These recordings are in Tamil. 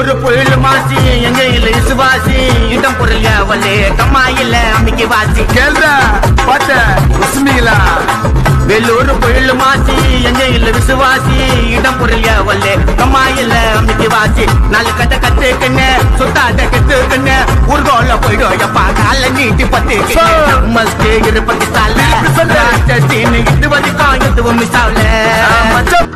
வெள்ளூர் புயல் மாசி எங்க இல்ல இசுவாசி இடம் பொருள் அவளே கம்மா இல்ல அம்மிக்கு வாசி கேள்டா பாத்த உஸ்மிகளா வெள்ளூர் புயல் மாசி எங்க இல்ல விசுவாசி இடம் பொருள் அவளே கம்மா இல்ல அம்மிக்கு வாசி நாலு கட்ட கத்துக்குன்னு சுத்தாத கத்துக்குன்னு ஊர்கோல போயிடும் எப்பா கால நீட்டி பத்து மஸ்து இருபத்தி சால சீனு இது வரைக்கும் எதுவும் மிஸ் ஆகல மச்சான்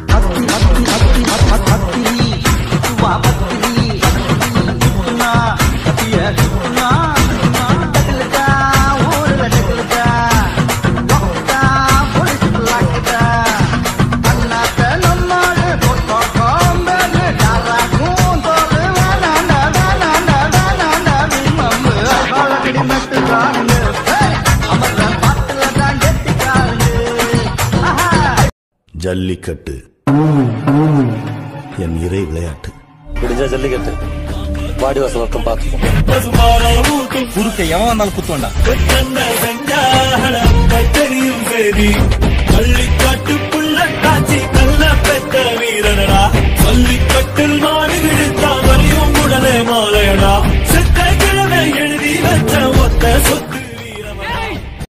ஜல்லிக்கட்டு என் இறை விளையாட்டு விடிஞ்சா ஜல்லிக்கட்டு வாடி வாசல் வட்டம் பார்த்துப்போம் குறுக்க எவன் வந்தாலும் குத்துவண்டா தெரியும் சரி பள்ளிக்காட்டுக்குள்ள காட்சி